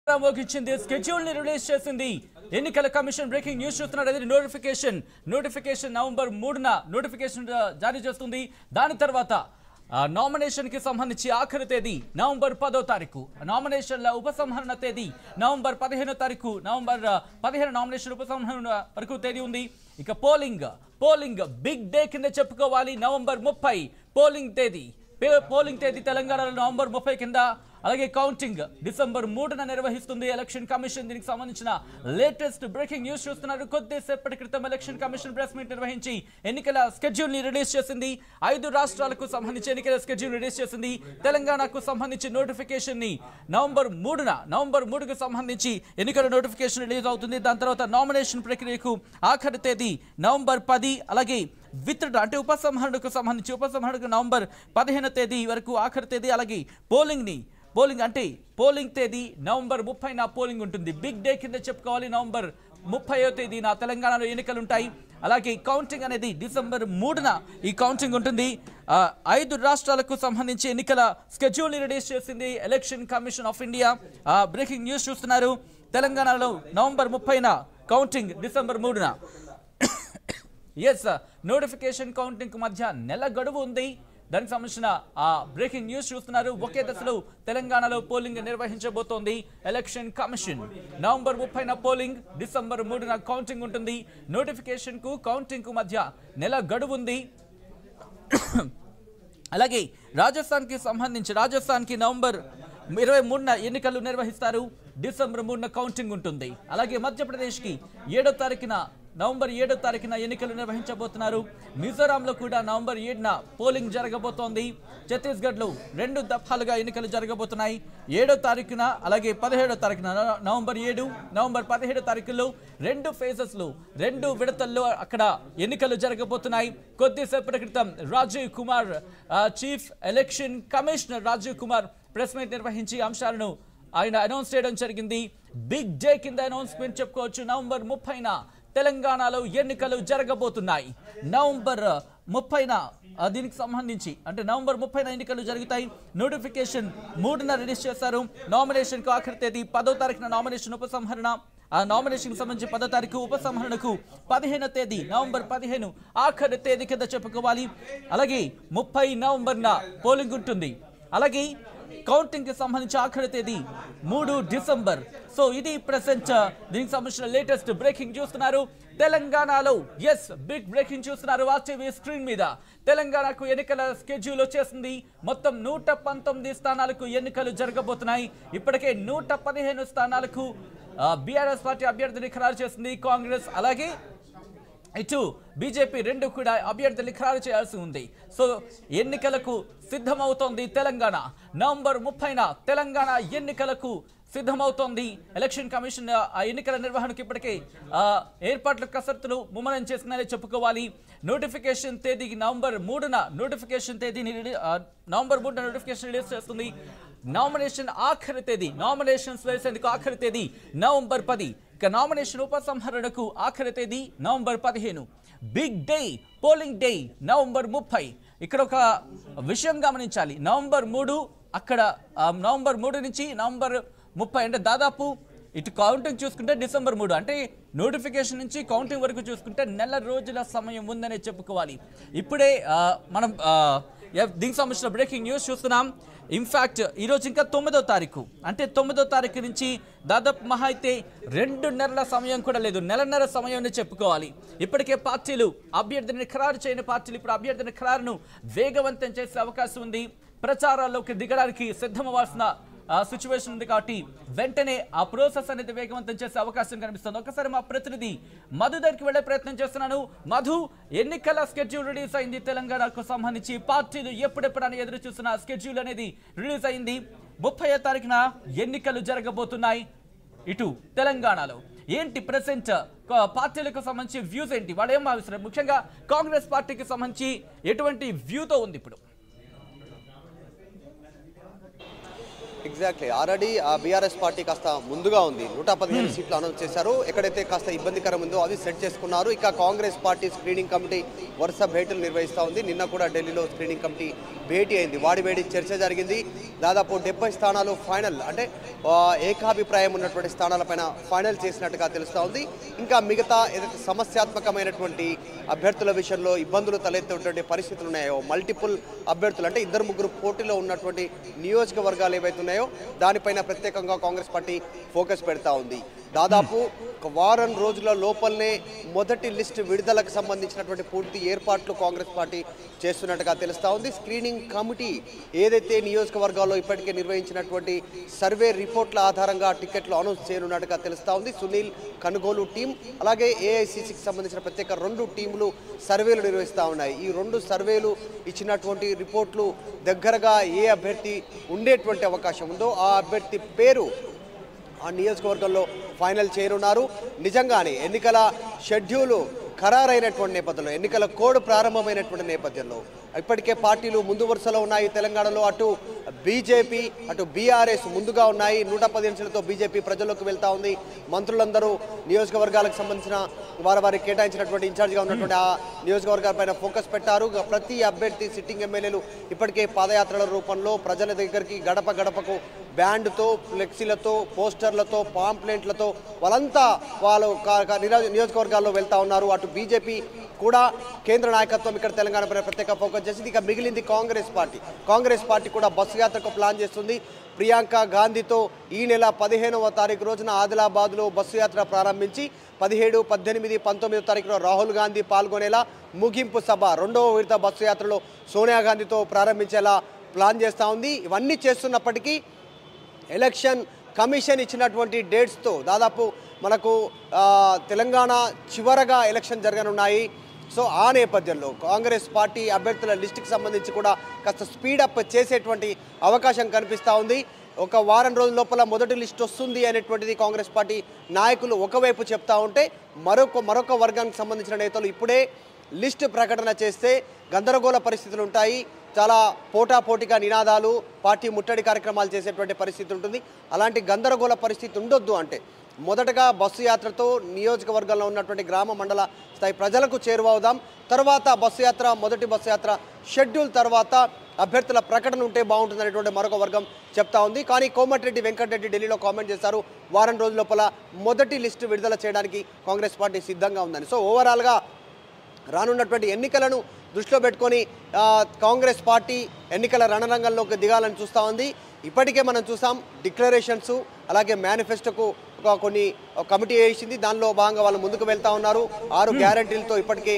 మోగించింది schedule ని release చేసింది ఎన్నికల కమిషన్ బ్రేకింగ్ న్యూస్ చూస్తున్నారు అది నోటిఫికేషన్ నోటిఫికేషన్ నవంబర్ మూడున నోటిఫికేషన్ ఆ, జారీ చేస్తుంది దాని తర్వాత నామినేషన్ కి సంబంధించి ఆఖరి తేదీ నవంబర్ పదో తారీఖు నామినేషన్ల ఉపసంహరణ తేదీ నవంబర్ పదిహేనో తారీఖు నవంబర్ ఆ, పదిహేను నామినేషన్ ఉపసంహరణ వరకు తేదీ ఉంది ఇక పోలింగ్ పోలింగ్ బిగ్ డే కింద చెప్పుకోవాలి నవంబర్ ముప్పై పోలింగ్ తేదీ పే- పోలింగ్ తేదీ తెలంగాణలో నవంబర్ ముప్పై కింద అలాగే కౌంటింగ్ డిసెంబర్ మూడున నిర్వహిస్తుంది ఎలక్షన్ కమిషన్ దీనికి సంబంధించిన లేటెస్ట్ బ్రేకింగ్ న్యూస్ చూస్తున్నారు కొద్దిసేపటి క్రితం ఎలక్షన్ కమిషన్ ప్రెస్ మీట్ నిర్వహించి ఎన్నికల స్కెడ్యూల్ ని రిలీజ్ చేసింది ఐదు రాష్ట్రాలకు సంబంధించి ఎన్నికల స్కెడ్యూల్ రిలీజ్ చేసింది తెలంగాణకు సంబంధించి నోటిఫికేషన్ ని నవంబర్ మూడున నవంబర్ మూడుకు సంబంధించి ఎన్నికల నోటిఫికేషన్ రిలీజ్ అవుతుంది దాని తర్వాత నామినేషన్ ప్రక్రియకు ఆఖరి తేదీ నవంబర్ పది అలాగే విత్డ్రా అంటే ఉపసంహరణకు సంబంధించి ఉపసంహరణకు నవంబర్ పదిహేను తేదీ వరకు ఆఖరి తేదీ అలాగే పోలింగ్ ని పోలింగ్ అంటే పోలింగ్ తేదీ నవంబర్ ముప్పైన పోలింగ్ ఉంటుంది బిగ్ డే కింద చెప్పుకోవాలి నవంబర్ ముప్పైవ తేదీన తెలంగాణలో ఎన్నికలు ఉంటాయి అలాగే కౌంటింగ్ అనేది డిసెంబర్ మూడున ఈ కౌంటింగ్ ఉంటుంది ఆ, ఐదు రాష్ట్రాలకు సంబంధించి ఎన్నికల స్కెడ్యూల్ రిలీజ్ చేసింది election commission of India breaking news చూస్తున్నారు తెలంగాణలో నవంబర్ ముప్పైన కౌంటింగ్ డిసెంబర్ మూడున ఎస్ నోటిఫికేషన్ కౌంటింగ్ మధ్య నెల గడువు ఉంది దానికి సంబంధించిన ఆ బ్రేకింగ్ న్యూస్ చూస్తున్నారు ఒకే దశలో తెలంగాణలో పోలింగ్ నిర్వహించబోతోంది ఎలక్షన్ కమిషన్ నవంబర్ ముప్పైన పోలింగ్ డిసెంబర్ మూడున కౌంటింగ్ ఉంటుంది నోటిఫికేషన్ కు కౌంటింగ్ కు మధ్య నెల గడువు ఉంది అలాగే రాజస్థాన్ కి సంబంధించి రాజస్థాన్ కి నవంబర్ ఇరవై మూడున ఎన్నికలు నిర్వహిస్తారు డిసెంబర్ మూడున కౌంటింగ్ ఉంటుంది అలాగే మధ్యప్రదేశ్ కి ఏడో తారీఖున నవంబర్ ఏడో తారీఖున ఎన్నికలు నిర్వహించబోతున్నారు మిజోరాంలో కూడా నవంబర్ ఏడున పోలింగ్ జరగబోతోంది ఛత్తీస్గఢ్లో రెండు దఫాలుగా ఎన్నికలు జరగబోతున్నాయి ఏడో తారీఖున అలాగే పదిహేడో తారీఖున న- నవంబర్ ఏడు నవంబర్ పదిహేడో తారీఖుల్లో రెండు ఫేజెస్లో రెండు విడతల్లో అక్కడ ఎన్నికలు జరగబోతున్నాయి కొద్దిసేపటి క్రితం రాజీవ్ కుమార్ ఆ, chief election commissioner Rajiv Kumar press meet నిర్వహించి అంశాలను ఆయన అనౌన్స్ చేయడం జరిగింది బిగ్ డే కింద అనౌన్స్మెంట్ చెప్పుకోవచ్చు నవంబర్ ముప్పైన తెలంగాణలో ఎన్నికలు జరగబోతున్నాయి నవంబర్ ముప్పైన ఆ, దీనికి సంబంధించి అంటే నవంబర్ ముప్పైన ఎన్నికలు జరుగుతాయి నోటిఫికేషన్ మూడున రిలీజ్ చేశారు నామినేషన్ కు ఆఖరి తేదీ పదో తారీఖున నామినేషన్ ఉపసంహరణ ఆ నామినేషన్ సంబంధించి పదో తారీఖు ఉపసంహరణకు పదిహేను తేదీ నవంబర్ పదిహేను ఆఖరి తేదీ కింద చెప్పుకోవాలి అలాగే ముప్పై నవంబర్న పోలింగ్ ఉంటుంది అలాగే కౌంటింగ్ కి సంబంధించి ఆఖరి తేదీ మూడు డిసెంబర్ సో ఇది ప్రెసెంట్ దీనికి సంబంధించిన లేటెస్ట్ బ్రేకింగ్ చూస్తున్నారు తెలంగాణలో ఎస్ బిగ్ బ్రేకింగ్ చూస్తున్నారు వాస్తవి స్క్రీన్ మీద తెలంగాణకు ఎన్నికల స్కెడ్యూల్ వచ్చేసింది మొత్తం నూట పంతొమ్మిది స్థానాలకు ఎన్నికలు జరగబోతున్నాయి ఇప్పటికే నూట పదిహేను స్థానాలకు బీఆర్ఎస్ పార్టీ అభ్యర్థిని ఖరారు చేసింది కాంగ్రెస్ అలాగే ఇటు బీజేపీ రెండు కూడా అభ్యర్థుల్ని ఖరారు చేయాల్సి ఉంది సో ఎన్నికలకు సిద్ధమవుతోంది తెలంగాణ నవంబర్ ముప్పైన తెలంగాణ ఎన్నికలకు సిద్ధమవుతోంది ఎలక్షన్ కమిషన్ ఆ ఎన్నికల నిర్వహణకు ఇప్పటికే ఆ, ఏర్పాట్ల కసరత్తులు ముమ్మరం చేసిందని చెప్పుకోవాలి నోటిఫికేషన్ తేదీకి నవంబర్ మూడున నోటిఫికేషన్ తేదీని రిలీ- ఆ, నవంబర్ మూడున నోటిఫికేషన్ రిలీజ్ చేస్తుంది నామినేషన్ ఆఖరి తేదీ నామినేషన్స్ వేసేందుకు ఆఖరి తేదీ నవంబర్ పది ఇక నామినేషన్ ఉపసంహరణకు ఆఖరి తేదీ నవంబర్ పదిహేను big day polling day November ముప్పై ఇక్కడ ఒక విషయం గమనించాలి నవంబర్ మూడు అక్కడ ఆ, నవంబర్ మూడు నుంచి నవంబర్ ముప్పై అంటే దాదాపు ఇటు కౌంటింగ్ చూసుకుంటే డిసెంబర్ మూడు అంటే నోటిఫికేషన్ నుంచి కౌంటింగ్ వరకు చూసుకుంటే నెల రోజుల సమయం ఉందనే చెప్పుకోవాలి ఇప్పుడే ఆ, మనం ఆ, ఎ- దీనికి సంబంధించిన బ్రేకింగ్ న్యూస్ చూస్తున్నాం ఇన్ఫ్యాక్ట్ ఈరోజు ఇంకా తొమ్మిదో తారీఖు అంటే తొమ్మిదో తారీఖు నుంచి దాదాపు మహా అయితే రెండు నెలల సమయం కూడా లేదు నెలన్నర సమయం అని చెప్పుకోవాలి ఇప్పటికే పార్టీలు అభ్యర్థిని ఖరారు చేయని పార్టీలు ఇప్పుడు అభ్యర్థిని ఖరారును వేగవంతం చేసే అవకాశం ఉంది ప్రచారాల్లోకి దిగడానికి సిద్ధమవ్వాల్సిన సిచ్యువేషన్ ఉంది కాబట్టి వెంటనే ఆ ప్రాసెస్ అనేది వేగవంతం చేసే అవకాశం కనిపిస్తుంది ఒకసారి మా ప్రతినిధి మధు దగ్గరికి వెళ్లే ప్రయత్నం చేస్తున్నాను మధు ఎన్నికల స్కెడ్యూల్ రిలీజ్ అయింది తెలంగాణకు సంబంధించి పార్టీలు ఎప్పుడెప్పుడని ఎదురు చూస్తున్న స్కెడ్యూల్ అనేది రిలీజ్ అయింది ముప్పై తారీఖున ఎన్నికలు జరగబోతున్నాయి ఇటు తెలంగాణలో ఏంటి ప్రెసెంట్ పార్టీలకు సంబంధించి వ్యూస్ ఏంటి వాళ్ళు ఏం భావిస్తున్నారు ముఖ్యంగా కాంగ్రెస్ పార్టీకి సంబంధించి ఎటువంటి వ్యూతో ఉంది ఇప్పుడు ఎగ్జాక్ట్లీ ఆల్రెడీ ఆ బీఆర్ఎస్ పార్టీ కాస్త ముందుగా ఉంది నూట పదిహేను సీట్లు అనౌన్స్ చేశారు ఎక్కడైతే కాస్త ఇబ్బందికరం ఉందో అవి సెట్ చేసుకున్నారు ఇక కాంగ్రెస్ పార్టీ స్క్రీనింగ్ కమిటీ వరుస భేటీలు నిర్వహిస్తూ ఉంది నిన్న కూడా ఢిల్లీలో స్క్రీనింగ్ కమిటీ భేటీ అయింది వాడి వేడి చర్చ జరిగింది దాదాపు డెబ్బై స్థానాలు ఫైనల్ అంటే ఆ, ఏకాభిప్రాయం ఉన్నటువంటి స్థానాలపైన ఫైనల్ చేసినట్టుగా తెలుస్తూ ఉంది ఇంకా మిగతా ఏదైతే సమస్యాత్మకమైనటువంటి అభ్యర్థుల విషయంలో ఇబ్బందులు తలెత్తేటువంటి పరిస్థితులు ఉన్నాయో మల్టిపుల్ అభ్యర్థులు అంటే ఇద్దరు ముగ్గురు పోటీలో ఉన్నటువంటి నియోజకవర్గాలు ఏవైతే ఉన్నాయో దానిపైన ప్రత్యేకంగా కాంగ్రెస్ పార్టీ ఫోకస్ పెడతా ఉంది దాదాపు ఒక వారం రోజుల లోపలనే మొదటి లిస్ట్ విడుదలకు సంబంధించినటువంటి పూర్తి ఏర్పాట్లు కాంగ్రెస్ పార్టీ చేస్తున్నట్టుగా తెలుస్తా ఉంది స్క్రీనింగ్ కమిటీ ఏదైతే నియోజకవర్గాల్లో ఇప్పటికే నిర్వహించినటువంటి సర్వే రిపోర్ట్ల ఆధారంగా టికెట్లు అనౌన్స్ చేయనున్నట్టుగా తెలుస్తా ఉంది సునీల్ కనుగోలు టీం అలాగే ఏఐసిసికి సంబంధించిన ప్రత్యేక రెండు టీంలు సర్వేలు నిర్వహిస్తూ ఉన్నాయి ఈ రెండు సర్వేలు ఇచ్చినటువంటి రిపోర్ట్లు దగ్గరగా ఏ అభ్యర్థి ఉండేటువంటి అవకాశం ఉందో ఆ అభ్యర్థి పేరు ఆ నియోజకవర్గంలో ఫైనల్ చేయనున్నారు నిజంగానే ఎన్నికల షెడ్యూలు ఖరారైనటువంటి నేపథ్యంలో ఎన్నికల కోడ్ ప్రారంభమైనటువంటి నేపథ్యంలో ఇప్పటికే పార్టీలు ముందు వరుసలో ఉన్నాయి తెలంగాణలో అటు బీజేపీ అటు బీఆర్ఎస్ ముందుగా ఉన్నాయి నూట పదిహేను సీట్లతో బీజేపీ ప్రజల్లోకి వెళ్తా ఉంది మంత్రులందరూ నియోజకవర్గాలకు సంబంధించిన వారి వారికి కేటాయించినటువంటి ఇన్ఛార్జిగా ఉన్నటువంటి ఆ నియోజకవర్గాలపైన ఫోకస్ పెట్టారు ఇక ప్రతి అభ్యర్థి సిట్టింగ్ ఎమ్మెల్యేలు ఇప్పటికే పాదయాత్రల రూపంలో ప్రజల దగ్గరికి గడప గడపకు బ్యాండ్తో ఫ్లెక్సీలతో పోస్టర్లతో పాంప్లెంట్లతో వాళ్ళంతా వాళ్ళు కా- కా- నిరా- నియోజకవర్గాల్లో వెళ్తా ఉన్నారు అటు బీజేపీ కూడా కేంద్ర నాయకత్వం ఇక్కడ తెలంగాణ పైన ప్రత్యేక ఫోకస్ చేసింది ఇక మిగిలింది కాంగ్రెస్ పార్టీ కాంగ్రెస్ పార్టీ కూడా బస్సు యాత్రకు ప్లాన్ చేస్తుంది ప్రియాంక గాంధీతో ఈ నెల పదిహేనవ తారీఖు రోజున ఆదిలాబాద్లో బస్సు యాత్ర ప్రారంభించి పదిహేడు పద్దెనిమిది పంతొమ్మిదో తారీఖులో రాహుల్ గాంధీ పాల్గొనేలా ముగింపు సభ రెండవ విడత బస్సు యాత్రలో సోనియా గాంధీతో ప్రారంభించేలా ప్లాన్ చేస్తూ ఉంది ఇవన్నీ చేస్తున్నప్పటికీ ఎలక్షన్ కమిషన్ ఇచ్చినటువంటి డేట్స్తో దాదాపు మనకు ఆ, తెలంగాణ చివరగా ఎలక్షన్ జరగనున్నాయి సో ఆ నేపథ్యంలో కాంగ్రెస్ పార్టీ అభ్యర్థుల లిస్టుకి సంబంధించి కూడా కాస్త స్పీడప్ చేసేటువంటి అవకాశం కనిపిస్తూ ఉంది ఒక వారం రోజుల లోపల మొదటి లిస్ట్ వస్తుంది అనేటువంటిది కాంగ్రెస్ పార్టీ నాయకులు ఒకవైపు చెప్తా ఉంటే మరొక మరొక వర్గానికి సంబంధించిన నేతలు ఇప్పుడే లిస్ట్ ప్రకటన చేస్తే గందరగోళ పరిస్థితులు ఉంటాయి చాలా పోటాపోటీగా నినాదాలు పార్టీ ముట్టడి కార్యక్రమాలు చేసేటువంటి పరిస్థితి ఉంటుంది అలాంటి గందరగోళ పరిస్థితి ఉండొద్దు అంటే మొదటగా బస్సు యాత్రతో నియోజకవర్గంలో ఉన్నటువంటి గ్రామ మండల స్థాయి ప్రజలకు చేరువవుదాం తర్వాత బస్సు యాత్ర మొదటి బస్సు యాత్ర షెడ్యూల్ తర్వాత అభ్యర్థుల ప్రకటన ఉంటే బాగుంటుంది అనేటువంటి మరొక వర్గం చెప్తా ఉంది కానీ కోమటిరెడ్డి వెంకటరెడ్డి ఢిల్లీలో కామెంట్ చేశారు వారం రోజుల లోపల మొదటి లిస్టు విడుదల చేయడానికి కాంగ్రెస్ పార్టీ సిద్ధంగా ఉందని సో ఓవరాల్గా రానున్నటువంటి ఎన్నికలను దృష్టిలో పెట్టుకొని ఆ, కాంగ్రెస్ పార్టీ ఎన్నికల రణరంగంలోకి దిగాలని చూస్తూ ఉంది ఇప్పటికే మనం చూసాం డిక్లరేషన్స్ అలాగే మేనిఫెస్టోకు ఒక కొన్ని ఒక కమిటీ వేసింది దానిలో భాగంగా వాళ్ళు ముందుకు వెళ్తా ఉన్నారు ఆరు గ్యారంటీలతో ఇప్పటికే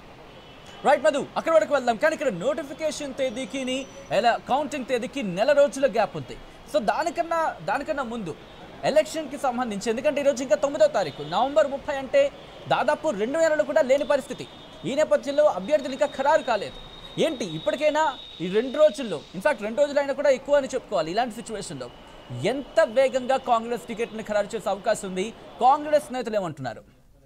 రైట్ మధు అక్కడ వరకు వెళ్దాం కానీ ఇక్కడ నోటిఫికేషన్ తేదీకి ఎలా కౌంటింగ్ తేదీకి నెల రోజుల గ్యాప్ ఉంది సో దానికన్నా దానికన్నా ముందు ఎలక్షన్కి సంబంధించి ఎందుకంటే ఈరోజు ఇంకా తొమ్మిదో తారీఖు నవంబర్ ముప్పై అంటే దాదాపు రెండు నెలలు కూడా లేని పరిస్థితి ఈ నేపథ్యంలో అభ్యర్థులు ఇంకా ఖరారు కాలేదు ఏంటి ఇప్పటికైనా ఈ రెండు రోజుల్లో ఇన్ఫాక్ట్ రెండు రోజులైనా కూడా ఎక్కువ అని చెప్పుకోవాలి ఇలాంటి సిచ్యువేషన్లో ఎంత వేగంగా కాంగ్రెస్ టికెట్ని ఖరారు చేసే అవకాశం ఉంది కాంగ్రెస్ నేతలు ఏమంటున్నారు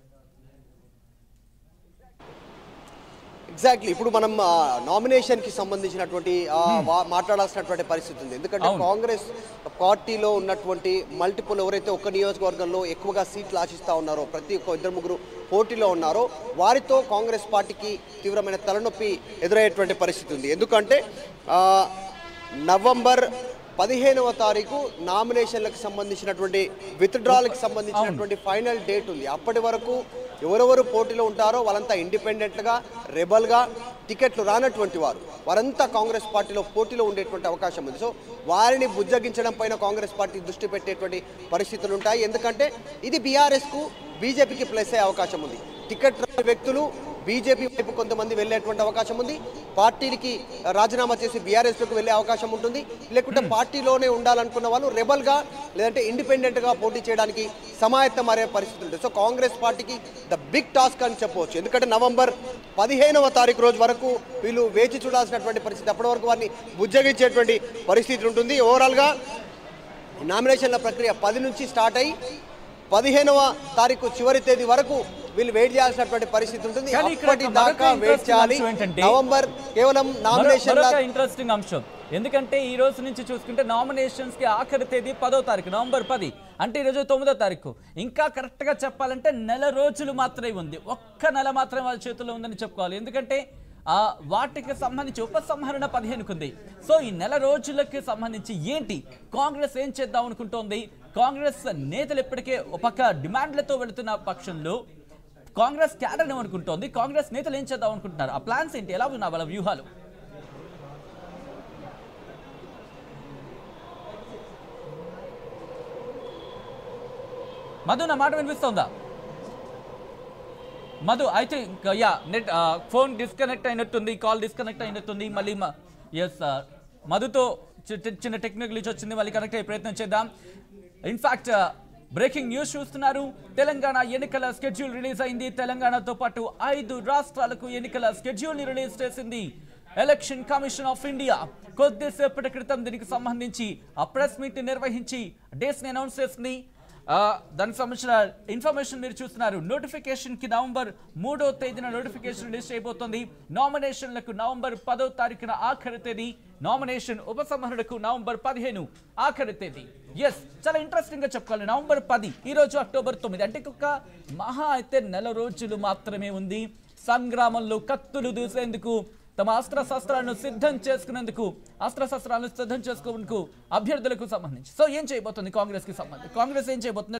ఎగ్జాక్ట్లీ ఇప్పుడు మనం నామినేషన్ కి సంబంధించినటువంటి ఆ, వా- మాట్లాడాల్సినటువంటి పరిస్థితి ఉంది ఎందుకంటే అవును. కాంగ్రెస్ పార్టీలో ఉన్నటువంటి మల్టిపుల్ ఎవరైతే ఒక నియోజకవర్గంలో ఎక్కువగా సీట్లు ఆశిస్తా ఉన్నారో ప్రతి ఒక్క ఇద్దరు ముగ్గురు పోటీలో ఉన్నారో వారితో కాంగ్రెస్ పార్టీకి తీవ్రమైన తలనొప్పి ఎదురయ్యేటువంటి పరిస్థితి ఉంది ఎందుకంటే ఆ, నవంబర్ పదిహేనవ తారీఖు నామినేషన్లకు సంబంధించినటువంటి విత్డ్రాల్కి సంబంధించినటువంటి ఫైనల్ డేట్ ఉంది అప్పటి వరకు ఎవరెవరు పోటీలో ఉంటారో వాళ్ళంతా ఇండిపెండెంట్గా రెబల్గా టికెట్లు రానటువంటి వారు వారంతా కాంగ్రెస్ పార్టీలో పోటీలో ఉండేటువంటి అవకాశం ఉంది సో వారిని బుజ్జగించడం పైన కాంగ్రెస్ పార్టీ దృష్టి పెట్టేటువంటి పరిస్థితులు ఉంటాయి ఎందుకంటే ఇది బీఆర్ఎస్కు బీజేపీకి ప్లస్ అయ్యే అవకాశం ఉంది టికెట్ రాని వ్యక్తులు బీజేపీ వైపు కొంతమంది వెళ్ళేటువంటి అవకాశం ఉంది పార్టీలకి రాజీనామా చేసి బీఆర్ఎస్లోకి వెళ్ళే అవకాశం ఉంటుంది లేకుంటే పార్టీలోనే ఉండాలనుకున్న వాళ్ళు రెబల్గా లేదంటే ఇండిపెండెంట్గా పోటీ చేయడానికి సమాయత్తం మారే పరిస్థితి ఉంటుంది సో కాంగ్రెస్ పార్టీకి ద బిగ్ టాస్క్ అని చెప్పవచ్చు ఎందుకంటే నవంబర్ పదిహేనవ తారీఖు రోజు వరకు వీళ్ళు వేచి చూడాల్సినటువంటి పరిస్థితి అప్పటి వరకు వారిని బుజ్జగించేటువంటి పరిస్థితి ఉంటుంది ఓవరాల్గా నామినేషన్ల ప్రక్రియ పది నుంచి స్టార్ట్ అయ్యి పదిహేనవ తారీఖు చివరి తేదీ వరకు వీళ్ళు వెయిట్ చేయాల్సినటువంటి పరిస్థితి ఉంటుంది కానీ ఇక్కడ అప్పటి మరొక దాకా వెయిట్ interesting చేయాలి అంశం ఏంటంటే నవంబర్ కేవలం మరో- నామినేషన్ల మరొక ఇంట్రెస్టింగ్ అంశం ఎందుకంటే ఈ రోజు నుంచి చూసుకుంటే నామినేషన్స్ కి ఆఖరి తేదీ పదో తారీఖు నవంబర్ పది అంటే ఈరోజు తొమ్మిదో తారీఖు ఇంకా కరెక్ట్ గా చెప్పాలంటే నెల రోజులు మాత్రమే ఉంది ఒక్క నెల మాత్రమే వాళ్ళ చేతుల్లో ఉందని చెప్పుకోవాలి ఎందుకంటే ఆ వాటికి సంబంధించి ఉపసంహరణ పదిహేనుకు ఉంది సో ఈ నెల రోజులకి సంబంధించి ఏంటి కాంగ్రెస్ ఏం చేద్దాం అనుకుంటోంది కాంగ్రెస్ నేతలు ఇప్పటికే ఒక పక్క డిమాండ్లతో వెళుతున్న పక్షంలో కాంగ్రెస్ క్యాడర్ ఏమనుకుంటోంది కాంగ్రెస్ నేతలు ఏం చేద్దాం అనుకుంటున్నారు ఆ ప్లాన్స్ ఏంటి ఎలా ఉన్నా వాళ్ళ వ్యూహాలు మధు నా మాట వినిపిస్తోందా మధు అయితే యా నెట్ ఫోన్ డిస్కనెక్ట్ అయినట్టుంది కాల్ డిస్కనెక్ట్ అయినట్టుంది మళ్ళీ ఎస్ మధుతో చి- చి- చిన్న టెక్నికల్ ఇచ్చి వచ్చింది మళ్ళీ కనెక్ట్ అయ్యే ప్రయత్నం చేద్దాం ఇన్ఫాక్ట్ బ్రేకింగ్ న్యూస్ చూస్తున్నారు తెలంగాణ ఎన్నికల స్కెడ్యూల్ రిలీజ్ అయింది తెలంగాణతో పాటు ఐదు రాష్ట్రాలకు ఎన్నికల స్కెడ్యూల్ ని రిలీజ్ చేసింది ఎలక్షన్ కమిషన్ ఆఫ్ ఇండియా కొద్దిసేపటి క్రితం దీనికి సంబంధించి ఆ ప్రెస్ మీట్ నిర్వహించి డేట్స్ ని అనౌన్స్ చేసింది ఆ, దానికి సంబంధించిన ఇన్ఫర్మేషన్ మీరు చూస్తున్నారు నోటిఫికేషన్ కి నవంబర్ మూడో తేదీన నోటిఫికేషన్ రిలీజ్ చేయబోతోంది నామినేషన్లకు నవంబర్ పదో తారీఖున ఆఖరి తేదీ నామినేషన్ ఉపసంహరణకు నవంబర్ పదిహేను ఆఖరి తేదీ ఎస్ చాలా ఇంట్రెస్టింగ్ గా చెప్పుకోవాలి నవంబర్ పది ఈ రోజు అక్టోబర్ తొమ్మిది అంటే ఒక మహా అయితే నెల రోజులు మాత్రమే ఉంది సంగ్రామంలో కత్తులు దూసేందుకు తమ అస్త్ర శస్త్రాలను సిద్ధం చేసుకునేందుకు అస్త్ర శస్త్రాలను సిద్ధం చేసుకునేందుకు అభ్యర్థులకు సంబంధించి సో ఏం చేయబోతుంది కాంగ్రెస్ కి సంబంధించి కాంగ్రెస్ ఏం చేయబోతుంది